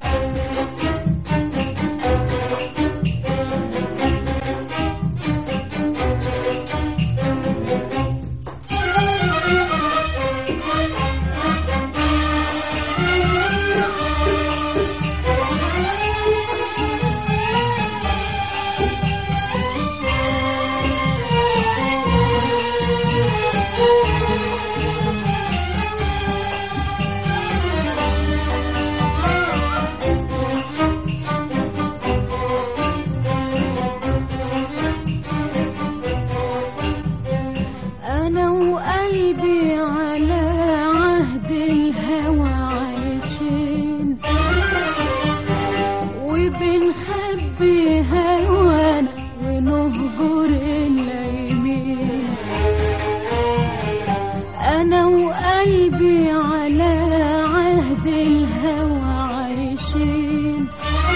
أنا وقلبي على عهد الهوى عايشين وبنخبي هوانا ونهجر اليمين أنا وقلبي على عهد الهوى عايشين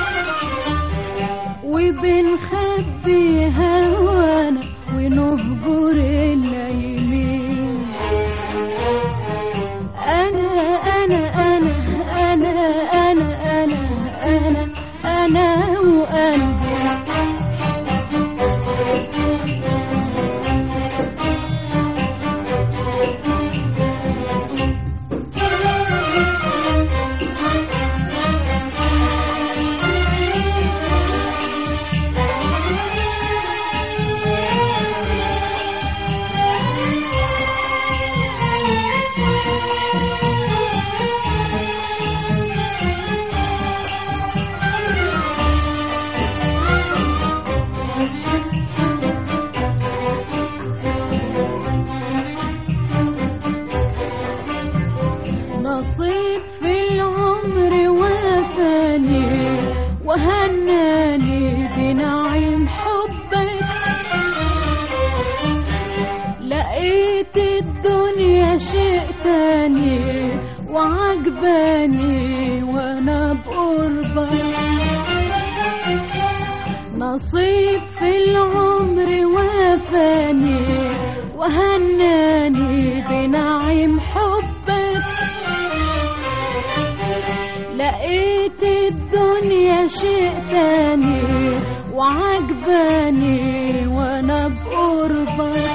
وبنخبي هوانا ونهجر اليمين أنا أنا أنا أنا أنا أنا أنا أنا وقلبي نصيب في العمر وفاني وهناني بنعيم حبك لقيت الدنيا شيء تاني وعجباني وانا بقربك نصيب في العمر وفاني وهناني بنعيم حبك لقيت الدنيا شيء تاني وعجباني وانا بقربك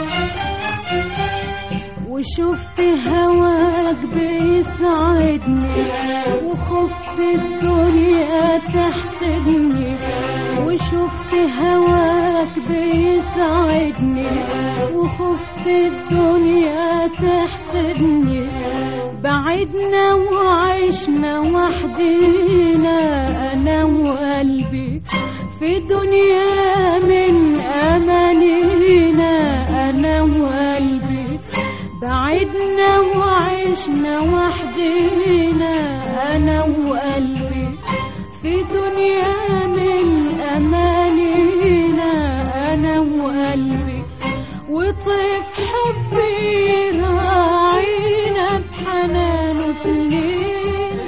وشفت هواك بيسعدني وخفت الدنيا تحسدني وشفت هواك بيسعدني وخفت الدنيا تحسدني بعدنا وعشنا وحدينا انا وقلبي في دنيا من امانينا انا وقلبي بعدنا وعشنا وحدينا انا وقلبي في دنيا من امانينا انا وقلبي وطيف حبي راعينا بحنان سنين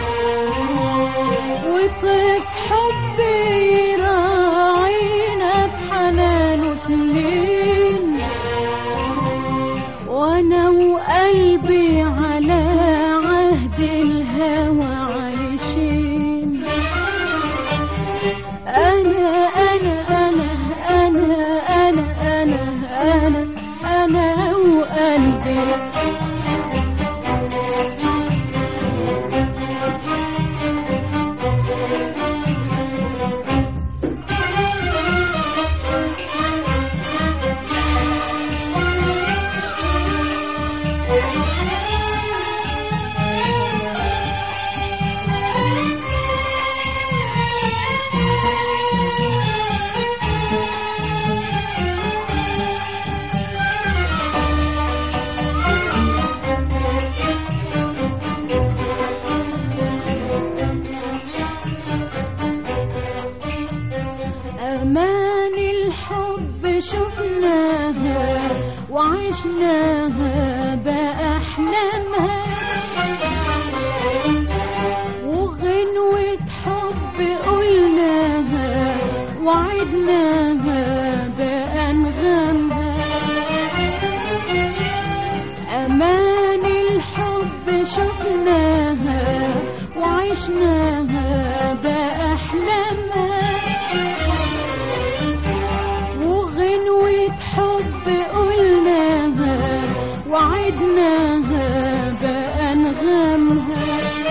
وطيف حبي راعينا بحنان سنين وانا وقلبي على عهد الهوى عايشين انا انا انا انا انا انا انا انا وقلبي أمان الحب شفناها وعشناها بأحلامها وغنوة حب قلناها وعدناها بأنغامها أمان الحب شفناها وعشناها بأحلامها وغنوة حب قلناها وعدناها بأنغامها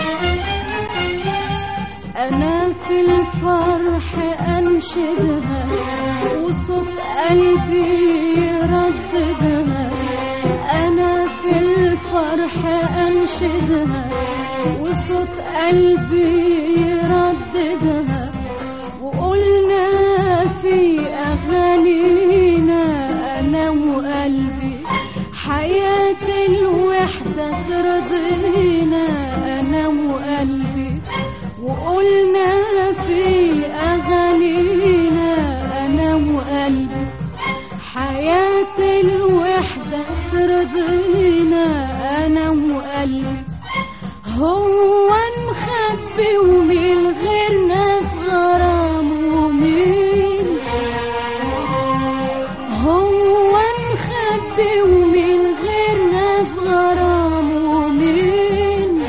أنا في الفرح أنشدها وصوت قلبي يرددها أنا في الفرح أنشدها وصوت قلبي يرددها وقلنا في أغانينا أنا وقلبي حياة الوحدة ترضينا أنا وقلبي وقلنا في أغانينا أنا وقلبي حياة الوحدة ترضينا أنا وقلبي هو مخبي ومن غيرنا في غرام ومين هو مخبي ومن غيرنا في غرام ومين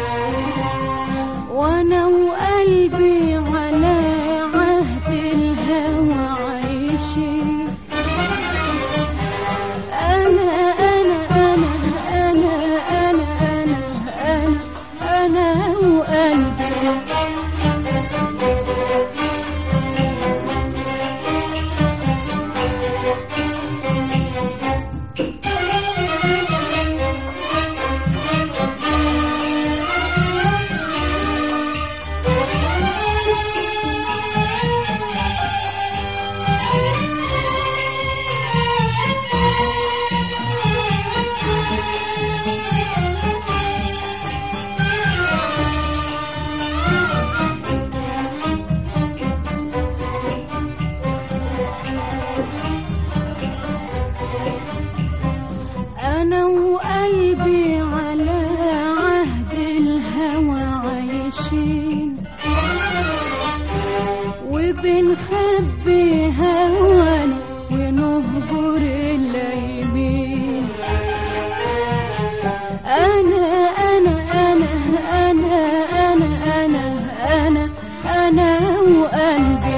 وانا وقلبي على عهد الهوى عايشين انا انا انا انا انا انا انا انا وقلبي أنا وقلبي على عهد الهوى عايشين وبنخبي هوانا ونهجر اليمين أنا أنا أنا أنا أنا أنا أنا أنا وقلبي